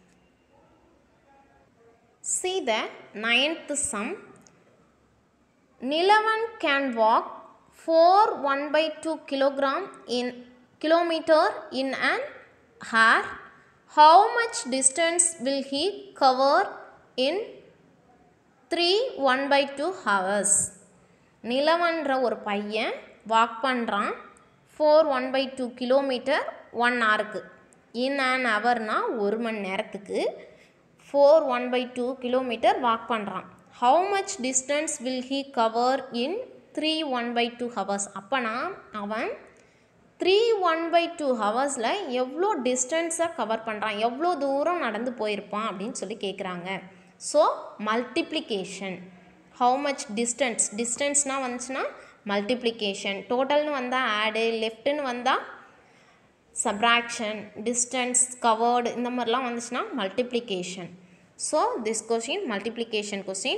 A: See the ninth sum. Nilavan can walk 4 1 by 2 kilogram in kilometer in an hour. How much distance will he cover in 3 1 by 2 hours? நிலவன்ற ஒரு பையன் walk பண்ணுறான் four one by two kilometre one ஹவருக்கு in an ஹவர்னா ஒரு மணி நேரத்துக்கு four one by two kilometre walk பண்ணுறான் how much distance will he cover in three one by two hours அப்போனா அவன் த்ரீ ஒன் பை டூ ஹவர்ஸில் எவ்வளோ டிஸ்டன்ஸை கவர் பண்ணுறான் எவ்வளோ தூரம் நடந்து போயிருப்பான் அப்படின்னு சொல்லி கேட்குறாங்க so multiplication how much distance டிஸ்டன்ஸ்னால் வந்துச்சுன்னா மல்டிப்ளிகேஷன் டோட்டல்னு வந்தால் ஆடு லெஃப்ட்டுன்னு வந்தால் சப்ராக்ஷன் டிஸ்டன்ஸ் கவர்டு இந்த மாதிரிலாம் வந்துச்சுன்னா multiplication so this question multiplication question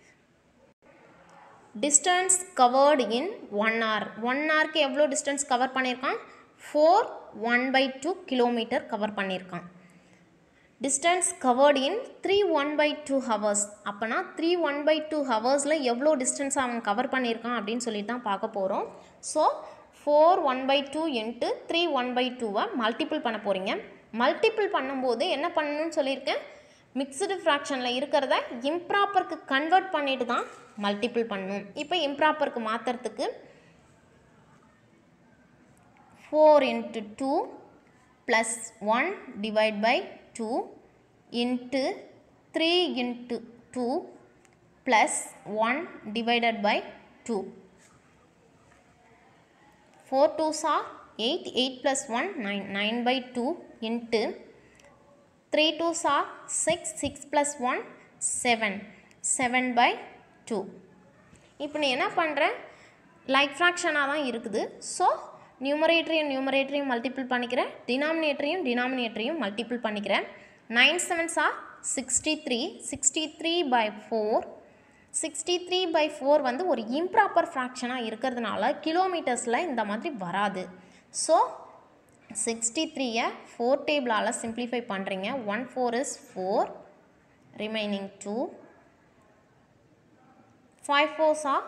A: distance covered in one hour one ஹவருக்கு எவ்வளோ டிஸ்டன்ஸ் கவர் பண்ணியிருக்கான் four one by two kilometre cover பண்ணியிருக்கான் distance covered in three one by two hours அப்போனா த்ரீ one by two ஹவர்ஸில் எவ்வளோ distance அவன் cover பண்ணியிருக்கான் அப்படின்னு சொல்லிட்டு தான் பார்க்க போகிறோம் so four one by two into three one by டூவை மல்டிபிள் பண்ண போகிறீங்க மல்டிபிள் பண்ணும்போது என்ன பண்ணணும்னு சொல்லியிருக்கேன் மிக்சடு ஃப்ராக்ஷனில் இருக்கிறத இம்ப்ராப்பருக்கு கன்வெர்ட் பண்ணிட்டு தான் மல்டிபிள் பண்ணணும் இப்போ இம்ப்ராப்பருக்கு மாற்றுறதுக்கு four into two plus one divide by two into three into two plus one divided by two four twos are eight eight plus one nine nine by two into three twos are six six plus one seven seven by two இப்போ நீ என்ன பண்ணுற like ஃப்ராக்ஷனாக தான் இருக்குது so நியூமரேட்டரையும் நியூமரேட்டரையும் multiple பண்ணிக்கிறேன் டினாமினேட்டரையும் டினாமினேட்டரையும் மல்டிபிள் பண்ணிக்கிறேன் nine sevens are sixty three sixty three by four sixty three by four வந்து ஒரு இம்ப்ராப்பர் ஃப்ராக்ஷனாக இருக்கிறதுனால கிலோமீட்டர்ஸில் இந்த மாதிரி வராது ஸோ சிக்ஸ்டி த்ரீயை ஃபோர் டேபிளால் சிம்ப்ளிஃபை பண்ணுறீங்க one four is four remaining two five fours are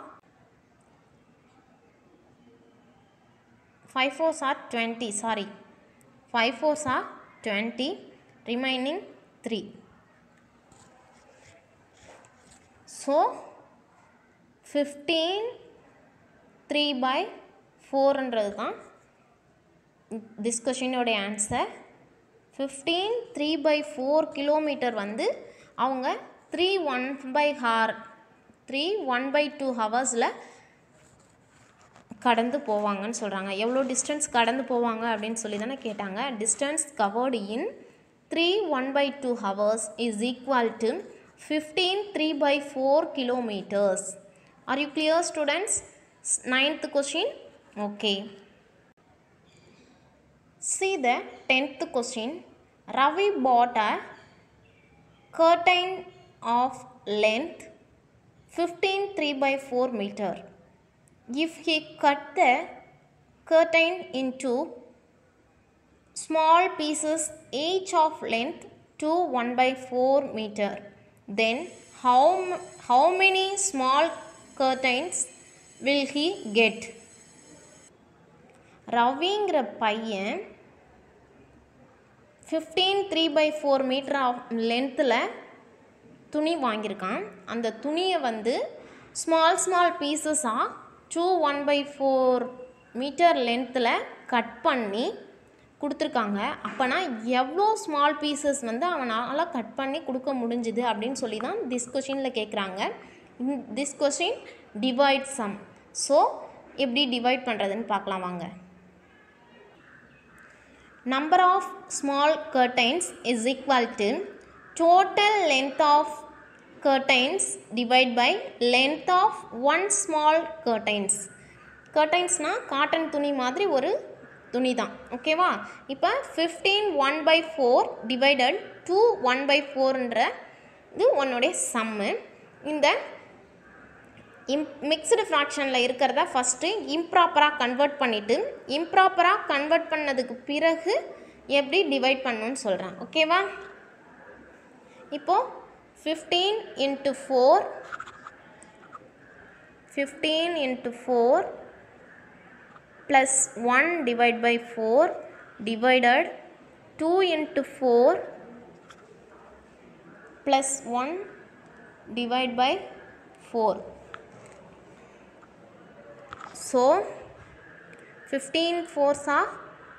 A: five fours are twenty sorry five fours are twenty remaining three so fifteen three by ஃபோர்ன்றது தான் திஸ் கொஷினோடைய answer fifteen three by four kilometre வந்து அவங்க three one by ஹார் three one by two ஹவர்ஸில் கடந்து போவாங்கன்னு சொல்கிறாங்க எவ்வளோ டிஸ்டன்ஸ் கடந்து போவாங்க அப்படின்னு சொல்லி தானே கேட்டாங்க distance covered in three one by two hours is equal to fifteen three by four kilometres are you clear students ninth question okay See the tenth question. Ravi bought a curtain of length 15 3 by 4 meter. If he cut the curtain into small pieces each of length 2 1 by 4 meter, then how, m- how many small curtains will he get ரவிங்கிற பையன் fifteen three by four metre of லென்த்தில் துணி வாங்கியிருக்கான் அந்த துணியை வந்து small small பீசஸாக two one by four metre லென்த்தில் கட் பண்ணி கொடுத்துருக்காங்க அப்போனா எவ்வளோ ஸ்மால் பீசஸ் வந்து அவனால் கட் பண்ணி கொடுக்க முடிஞ்சுது அப்படின்னு சொல்லி தான் திஸ் கொஷினில் கேட்குறாங்க this question divide sum so எப்படி டிவைட் பண்ணுறதுன்னு பார்க்கலாம் வாங்க number of small curtains is equal to total length of curtains divided by length of one small curtains curtainsனா காட்டன் துணி மாதிரி ஒரு துணி தான் ஓகேவா இப்போ fifteen one by four divided two one by ஃபோர்ன்ற இது உன்னுடைய சம்மு இந்த இம் மிக்ஸ்டு ஃப்ராக்ஷனில் இருக்கிறத ஃபஸ்ட்டு இம்ப்ராப்பராக கன்வெர்ட் பண்ணிவிட்டு இம்ப்ராப்பராக கன்வெர்ட் பண்ணதுக்கு பிறகு எப்படி டிவைட் பண்ணணும்னு சொல்கிறேன் ஓகேவா இப்போது fifteen into four fifteen into four plus one divide by four divided two into four plus one divide by four So, 15 fours are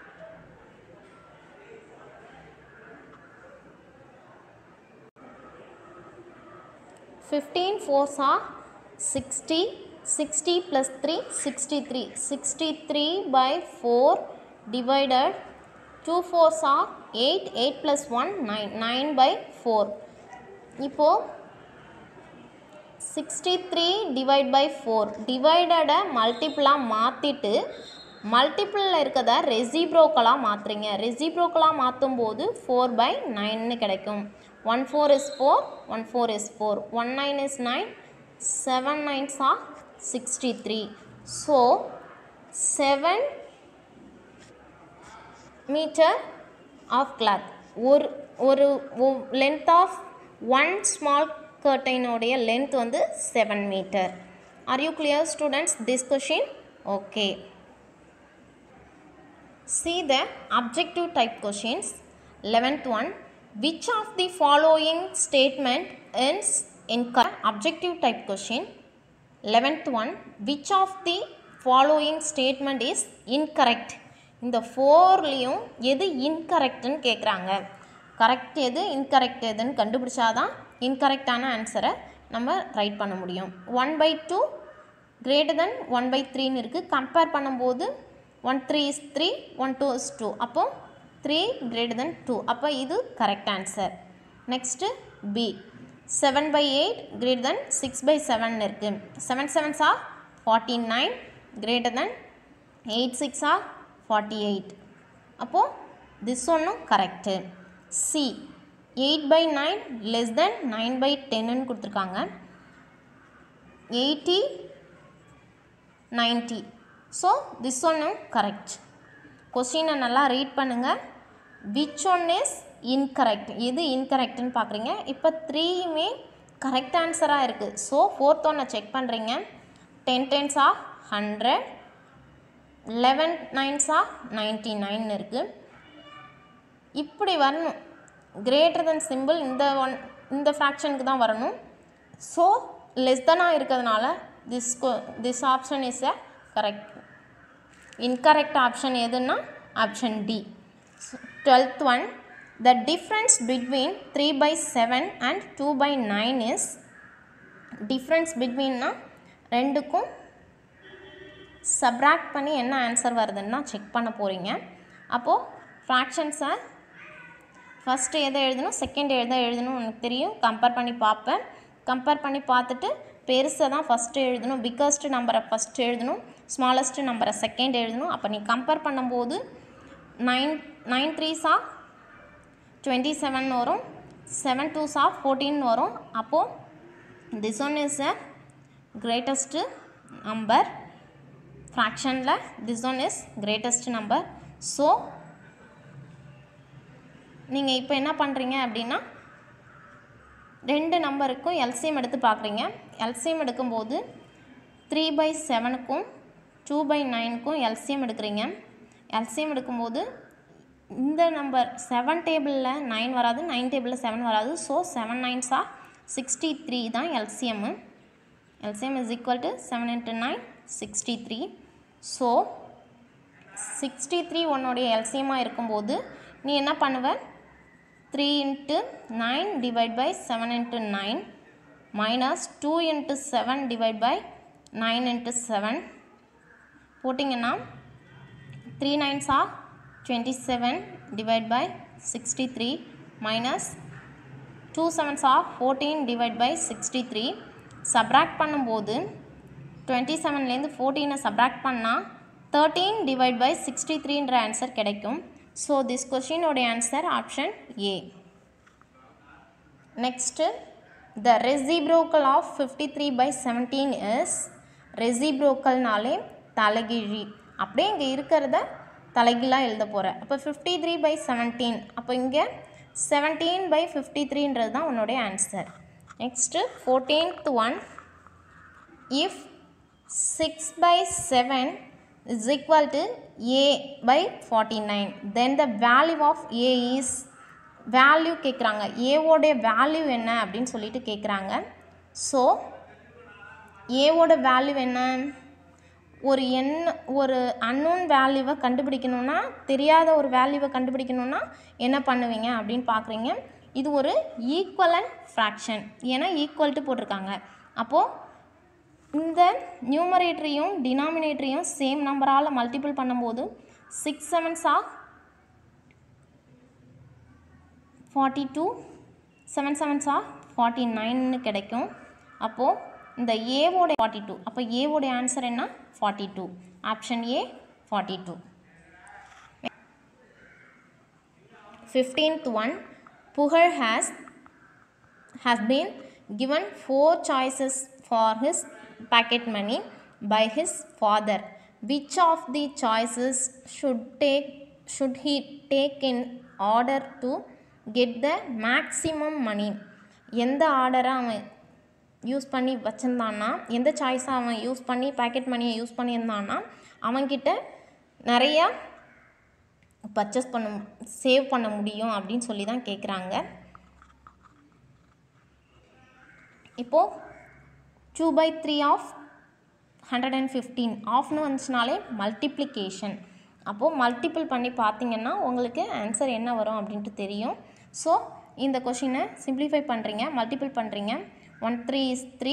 A: Fifteen fours are sixty. Sixty plus three, sixty-three. Sixty-three by four divided. Two fours are eight. Eight plus one, nine. Nine by four. இப்போ sixty three divide by four டிவைடடை மல்டிப்புளாக மாற்றிட்டு மல்டிப்புளில் இருக்கிறத ரெசிப்ரோக்கலாக மாற்றுறீங்க ரெசிப்ரோக்கலாக மாற்றும் போது four by நைன்னு கிடைக்கும் one four is four one four is four one nine is nine seven nines are sixty three so seven metre of cloth ஒரு ஒரு லென்த் ஆஃப் ஒன் ஸ்மால் கர்டைனோடைய லென்த் வந்து seven metre are you clear students this question okay see the objective type questions eleventh one which of the following statement இன்ஸ் in objective type question eleventh one which of the following statement is incorrect இந்த ஃபோர்லேயும் எது இன்கரெக்டுன்னு கேட்குறாங்க correct எது incorrect எதுன்னு கண்டுபிடிச்சாதான் இன்கரெக்டான ஆன்சரை நம்ம right பண்ண முடியும் one by two greater than one by த்ரீன்னு இருக்குது கம்பேர் பண்ணும்போது one three is three one two is two அப்போது த்ரீ கிரேட்டர் தென் டூ அப்போ இது correct answer next B seven by eight greater than six by seven இருக்குது seven sevens are forty nine greater than eight six are forty eight அப்போது this ஒன்றும் correct C eight by nine less than nine by டென்னு கொடுத்துருக்காங்க eighty ninety so this ஒன்னும் correct கொஸ்டினை நல்லா read பண்ணுங்கள் which one is incorrect எது இன்கரெக்ட்னு பார்க்குறீங்க இப்போ த்ரீயுமே கரெக்ட் ஆன்சராக இருக்குது ஸோ ஃபோர்த் ஒன்னை செக் பண்ணுறீங்க ten tens of hundred eleven nines of ninety nine இருக்குது இப்படி வரணும் கிரேட்டர் தென் சிம்பிள் இந்த ஒன் இந்த ஃப்ராக்ஷனுக்கு தான் வரணும் ஸோ லெஸ் தெனாக இருக்கிறதுனால this this option is a correct incorrect option எதுன்னா option D twelfth one the difference between three by seven and two by nine is difference பிட்வீன்னா ரெண்டுக்கும் சப்ராக்ட் பண்ணி என்ன ஆன்சர் வருதுன்னா செக் பண்ண போகிறீங்க அப்போது ஃப்ராக்ஷன்ஸை ஃபஸ்ட்டு எதை எழுதணும் செகண்ட் எதை எழுதணும் எனக்கு தெரியும் கம்பேர் பண்ணி பார்ப்பேன் கம்பேர் பண்ணி பார்த்துட்டு பெருசை தான் ஃபஸ்ட்டு எழுதணும் பிக்கஸ்ட் நம்பரை ஃபஸ்ட்டு எழுதணும் ஸ்மாலஸ்ட் நம்பரை செகண்ட் எழுதணும் அப்போ நீ கம்பேர் பண்ணும்போது nine nine threes are twenty seven வரும் செவன் டூஸா ஃபோர்டீன் வரும் அப்போது this one is a greatest number ஃப்ராக்ஷனில் this one is greatest number so நீங்கள் இப்போ என்ன பண்ணுறீங்க அப்படின்னா ரெண்டு நம்பருக்கும் எல்சிஎம் எடுத்து பார்க்குறீங்க எல்சிஎம் எடுக்கும்போது த்ரீ பை செவனுக்கும் டூ பை நைனுக்கும் எல்சிஎம் எடுக்கிறீங்க எல்சிஎம் எடுக்கும்போது இந்த நம்பர் செவன் டேபிளில் நைன் வராது நைன் டேபிளில் செவன் வராது so seven nines are sixty three தான் LCM LCM is equal to seven into nine sixty three so sixty three உன்னோடைய எல்சிஎம்மாக இருக்கும்போது நீ என்ன பண்ணுவ three into nine divide by seven into nine minus two into seven divide by nine into seven போட்டிங்கன்னா three nines R twenty seven divide by sixty three minus two sevens are fourteen divide by sixty three subtract பண்ணும்போது twenty செவன்லேருந்து ஃபோர்டீனை subtract பண்ணால் thirteen divide by sixty த்ரீன்ற answer கிடைக்கும் so this கொஷினோடைய answer option A next the reciprocal of fifty three by seventeen is ரெசிப்ரோக்கல்னாலே தலைகிழி அப்படியே இங்கே இருக்கிறத தலைகீழாக எழுத போகிறேன் அப்போ ஃபிஃப்டி த்ரீ பை செவன்டீன் அப்போ இங்கே செவன்டீன் பை ஃபிஃப்டி த்ரீன்றது தான் உன்னுடைய answer next fourteenth one if six by seven is equal to A by forty nine then the value of A is value கேட்குறாங்க ஏவோடைய வேல்யூ என்ன அப்படின்னு சொல்லிட்டு கேட்குறாங்க ஸோ ஏவோட வேல்யூ என்ன ஒரு எண் ஒரு அன்னோன் வேல்யூவை கண்டுபிடிக்கணும்னா தெரியாத ஒரு வேல்யூவை கண்டுபிடிக்கணும்னா என்ன பண்ணுவீங்க அப்படின்னு பார்க்குறீங்க இது ஒரு ஈக்குவலன் ஃப்ராக்ஷன் ஏன்னா ஈக்குவல்ட்டு போட்டிருக்காங்க அப்போது இந்த நியூமரேட்டரையும் டினாமினேட்டரையும் சேம் நம்பரால் மல்டிபிள் பண்ணும்போது six sevens are forty two seven sevens are forty நைன்னு கிடைக்கும் அப்போது இந்த ஏவோட ஃபார்ட்டி டூ அப்போ ஏவோடைய ஆன்சர் என்ன forty two option A forty two fifteenth one புகழ் has has been given four choices for his pocket money by his father which of the choices should take should he take in order to get the maximum money எந்த ஆர்டரை அவன் use பண்ணி வச்சுருந்தான்னா எந்த சாய்ஸை அவன் use பண்ணி packet மணியை use பண்ணியிருந்தான்னா அவன்கிட்ட நிறையா பர்ச்சேஸ் பண்ண சேவ் பண்ண முடியும் அப்படின்னு சொல்லி தான் கேட்குறாங்க இப்போது two by three of hundred and fifteen ஆஃப்னு வந்துச்சுனாலே மல்டிப்ளிகேஷன் அப்போது மல்டிபிள் பண்ணி பார்த்தீங்கன்னா உங்களுக்கு ஆன்சர் என்ன வரும் அப்படின்ட்டு தெரியும் ஸோ இந்த கொஷினை சிம்பிளிஃபை பண்ணுறீங்க மல்டிபிள் பண்ணுறீங்க one three is three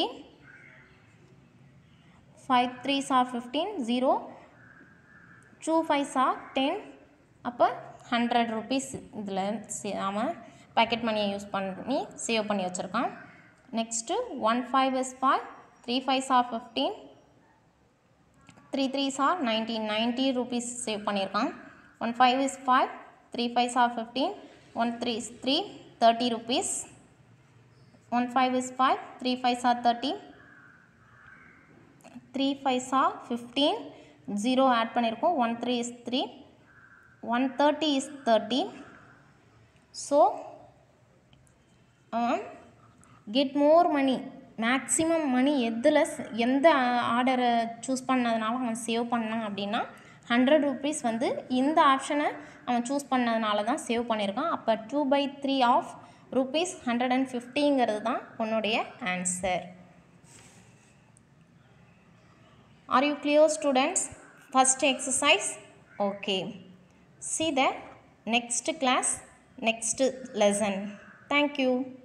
A: five three sir fifteen zero two five sir ten அப்போ ஹண்ட்ரட் ருபீஸ் இதில் அவன் பேக்கெட் மணியை யூஸ் பண்ணி சேவ் பண்ணி வச்சுருக்கான் next one five is five three five sir fifteen three three sir nineteen ninety rupees save பண்ணியிருக்கான் one five is five three five sir fifteen one three is three thirty rupees one five is five three five sir thirty three five sir fifteen zero add பண்ணியிருக்கோம் one three is three one thirty is thirty so get more money maximum money எதில் எந்த ஆர்டரை choose பண்ணதுனால அவன் save பண்ணான் அப்படின்னா hundred rupees வந்து இந்த ஆப்ஷனை அவன் சூஸ் பண்ணதுனால தான் சேவ் பண்ணியிருக்கான் அப்போ two by three of rupees hundred and ஃபிஃப்டிங்கிறது தான் உன்னுடைய answer are you clear students first exercise okay see the next class next lesson thank you